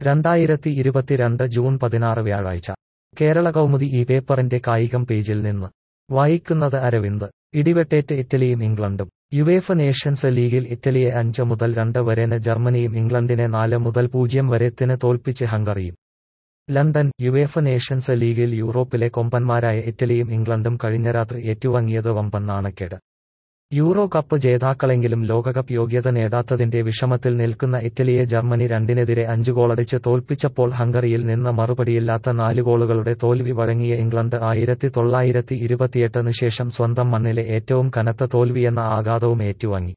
രണ്ടായിരത്തി ഇരുപത്തിരണ്ട് ജൂൺ പതിനാറ് വ്യാഴാഴ്ച കേരള കൗമുദി ഈ പേപ്പറിന്റെ കായികം പേജിൽ നിന്ന് വായിക്കുന്നത് അരവിന്ദ് ഇടിവെട്ടേറ്റ് ഇറ്റലിയും ഇംഗ്ലണ്ടും യുവേഫ നേഷൻസ് ലീഗിൽ ഇറ്റലിയെ അഞ്ച് മുതൽ രണ്ട് വരെന് ജർമ്മനിയും ഇംഗ്ലണ്ടിനെ നാല് മുതൽ പൂജ്യം വരെത്തിന് തോൽപ്പിച്ച് ഹംഗറിയും ലണ്ടൻ യുവേഫ നേഷൻസ് ലീഗിൽ യൂറോപ്പിലെ കൊമ്പന്മാരായ ഇറ്റലിയും ഇംഗ്ലണ്ടും കഴിഞ്ഞ രാത്രി ഏറ്റുവാങ്ങിയത് വമ്പൻ നാണക്കേട് യൂറോ കപ്പ് ജേതാക്കളെങ്കിലും ലോകകപ്പ് യോഗ്യത നേടാത്തതിന്റെ വിഷമത്തിൽ നിൽക്കുന്ന ഇറ്റലിയെ ജർമ്മനി രണ്ടിനെതിരെ അഞ്ച് ഗോളടിച്ച് തോൽപ്പിച്ചപ്പോൾ ഹംഗറിയിൽ നിന്ന് മറുപടിയില്ലാത്ത നാല് ഗോളുകളുടെ തോൽവി വഴങ്ങിയ ഇംഗ്ലണ്ട് ആയിരത്തി തൊള്ളായിരത്തി ഇരുപത്തിയെട്ടിന് ശേഷം സ്വന്തം മണ്ണിലെ ഏറ്റവും കനത്ത തോൽവിയെന്ന ആഘാതവും ഏറ്റുവാങ്ങി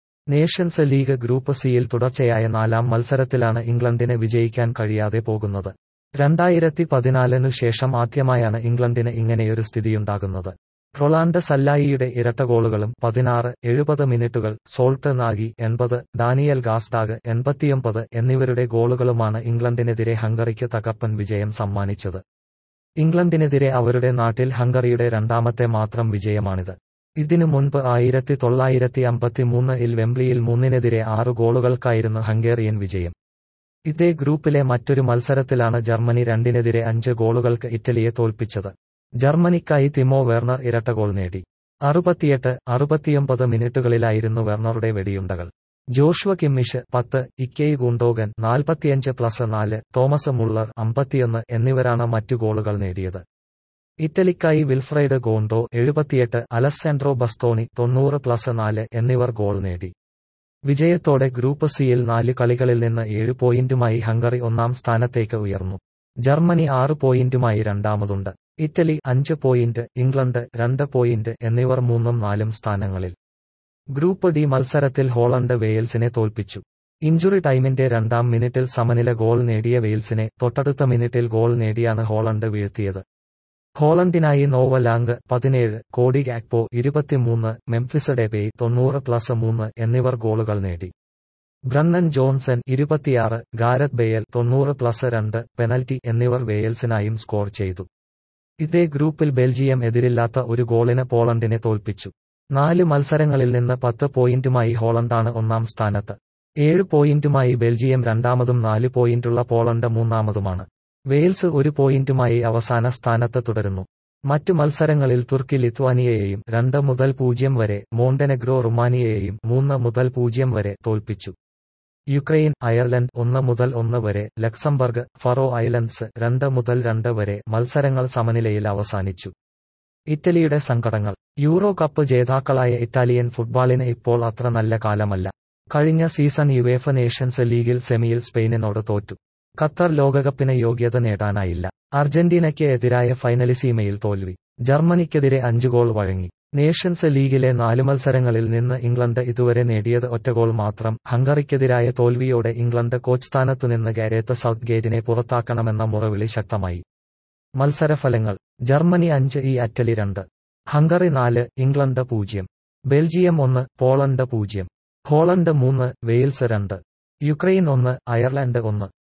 നേഷൻസ് ലീഗ് ഗ്രൂപ്പ് സിയിൽ തുടർച്ചയായ നാലാം മത്സരത്തിലാണ് ഇംഗ്ലണ്ടിന് വിജയിക്കാൻ കഴിയാതെ പോകുന്നത് രണ്ടായിരത്തി പതിനാലിനു ശേഷം ആദ്യമായാണ് ഇംഗ്ലണ്ടിന് ഇങ്ങനെയൊരു സ്ഥിതിയുണ്ടാകുന്നത് റൊളാൻഡ് സല്ലായിയുടെ ഇരട്ട ഗോളുകളും പതിനാറ് എഴുപത് മിനിറ്റുകൾ സോൾട്ട് നാഗി എൺപത് ഡാനിയൽ ഗാസ്ഡാഗ് എൺപത്തിയൊമ്പത് എന്നിവരുടെ ഗോളുകളുമാണ് ഇംഗ്ലണ്ടിനെതിരെ ഹംഗറിക്ക് തകർപ്പൻ വിജയം സമ്മാനിച്ചത് ഇംഗ്ലണ്ടിനെതിരെ അവരുടെ നാട്ടിൽ ഹംഗറിയുടെ രണ്ടാമത്തെ മാത്രം വിജയമാണിത് ഇതിനു മുൻപ് ആയിരത്തി തൊള്ളായിരത്തി അമ്പത്തിമൂന്നിൽ വെംബ്ലിയിൽ മൂന്നിനെതിരെ ആറ് ഗോളുകൾക്കായിരുന്നു ഹംഗേറിയൻ വിജയം ഇതേ ഗ്രൂപ്പിലെ മറ്റൊരു മത്സരത്തിലാണ് ജർമ്മനി രണ്ടിനെതിരെ അഞ്ച് ഗോളുകൾക്ക് ഇറ്റലിയെ തോൽപ്പിച്ചത് ജർമ്മനിക്കായി തിമോ വെർണർ ഇരട്ട ഗോൾ നേടി അറുപത്തിയെട്ട് അറുപത്തിയൊമ്പത് മിനിറ്റുകളിലായിരുന്നു വെർണറുടെ വെടിയുണ്ടകൾ ജോഷുവ കിമ്മിഷ് പത്ത് ഇക്കെയ് ഗുണ്ടോഗൻ നാൽപ്പത്തിയഞ്ച് പ്ലസ് നാല് തോമസ് മുള്ളർ അമ്പത്തിയൊന്ന് എന്നിവരാണ് മറ്റു ഗോളുകൾ നേടിയത് ഇറ്റലിക്കായി വിൽഫ്രൈഡ് ഗോണ്ടോ എഴുപത്തിയെട്ട് അലസാൻഡ്രോ ബസ്തോണി തൊണ്ണൂറ് പ്ലസ് നാല് എന്നിവർ ഗോൾ നേടി വിജയത്തോടെ ഗ്രൂപ്പ് സിയിൽ നാല് കളികളിൽ നിന്ന് ഏഴ് പോയിന്റുമായി ഹംഗറി ഒന്നാം സ്ഥാനത്തേക്ക് ഉയർന്നു ജർമ്മനി ആറ് പോയിന്റുമായി രണ്ടാമതുണ്ട് ഇറ്റലി അഞ്ച് പോയിന്റ് ഇംഗ്ലണ്ട് രണ്ട് പോയിന്റ് എന്നിവർ മൂന്നും നാലും സ്ഥാനങ്ങളിൽ ഗ്രൂപ്പ് ഡി മത്സരത്തിൽ ഹോളണ്ട് വെയിൽസിനെ തോൽപ്പിച്ചു ഇഞ്ചുറി ടൈമിന്റെ രണ്ടാം മിനിറ്റിൽ സമനില ഗോൾ നേടിയ വെയിൽസിനെ തൊട്ടടുത്ത മിനിറ്റിൽ ഗോൾ നേടിയാണ് ഹോളണ്ട് വീഴ്ത്തിയത് ഹോളണ്ടിനായി നോവലാങ്ക് പതിനേഴ് കോടി ഗാക്പോ ഇരുപത്തിമൂന്ന് മെംഫിസ് ഡെബേ തൊണ്ണൂറ് പ്ലസ് മൂന്ന് എന്നിവർ ഗോളുകൾ നേടി ബ്രണ്ണൻ ജോൺസൺ ഇരുപത്തിയാറ് ഗാരത് ബെയൽ തൊണ്ണൂറ് പ്ലസ് രണ്ട് പെനൽറ്റി എന്നിവർ വെയിൽസിനായും സ്കോർ ചെയ്തു ഇതേ ഗ്രൂപ്പിൽ ബെൽജിയം എതിരില്ലാത്ത ഒരു ഗോളിന് പോളണ്ടിനെ തോൽപ്പിച്ചു നാല് മത്സരങ്ങളിൽ നിന്ന് പത്ത് പോയിന്റുമായി ഹോളണ്ടാണ് ഒന്നാം സ്ഥാനത്ത് ഏഴ് പോയിന്റുമായി ബെൽജിയം രണ്ടാമതും നാല് പോയിന്റുള്ള പോളണ്ട് മൂന്നാമതുമാണ് വെയിൽസ് ഒരു പോയിന്റുമായി അവസാന സ്ഥാനത്ത് തുടരുന്നു മറ്റു മത്സരങ്ങളിൽ തുർക്കി ലിത്വാനിയയെയും രണ്ട് മുതൽ പൂജ്യം വരെ മോണ്ടനെഗ്രോ റുമാനിയയെയും മൂന്ന് മുതൽ പൂജ്യം വരെ തോൽപ്പിച്ചു യുക്രൈൻ അയർലൻഡ് ഒന്ന് മുതൽ ഒന്ന് വരെ ലക്സംബർഗ് ഫറോ ഐലൻഡ്സ് രണ്ട് മുതൽ രണ്ട് വരെ മത്സരങ്ങൾ സമനിലയിൽ അവസാനിച്ചു ഇറ്റലിയുടെ സങ്കടങ്ങൾ യൂറോ കപ്പ് ജേതാക്കളായ ഇറ്റാലിയൻ ഫുട്ബോളിന് ഇപ്പോൾ അത്ര നല്ല കാലമല്ല കഴിഞ്ഞ സീസൺ യുവേഫ നേഷൻസ് ലീഗിൽ സെമിയിൽ സ്പെയിനിനോട് തോറ്റു ഖത്തർ ലോകകപ്പിന് യോഗ്യത നേടാനായില്ല അർജന്റീനയ്ക്ക് എതിരായ ഫൈനലിസീമയിൽ തോൽവി ജർമ്മനിക്കെതിരെ അഞ്ച് ഗോൾ വഴങ്ങി നേഷൻസ് ലീഗിലെ നാല് മത്സരങ്ങളിൽ നിന്ന് ഇംഗ്ലണ്ട് ഇതുവരെ നേടിയത് ഒറ്റ ഗോൾ മാത്രം ഹംഗറിക്കെതിരായ തോൽവിയോടെ ഇംഗ്ലണ്ട് കോച്ച് സ്ഥാനത്തുനിന്ന് ഗാരേത്ത് സൗത്ത് ഗേറ്റിനെ പുറത്താക്കണമെന്ന മുറവിളി ശക്തമായി മത്സരഫലങ്ങൾ ജർമ്മനി അഞ്ച് ഈ അറ്റലി രണ്ട് ഹംഗറി നാല് ഇംഗ്ലണ്ട് പൂജ്യം ബെൽജിയം ഒന്ന് പോളണ്ട് പൂജ്യം ഹോളണ്ട് മൂന്ന് വെയിൽസ് രണ്ട് യുക്രൈൻ ഒന്ന് അയർലൻഡ് ഒന്ന്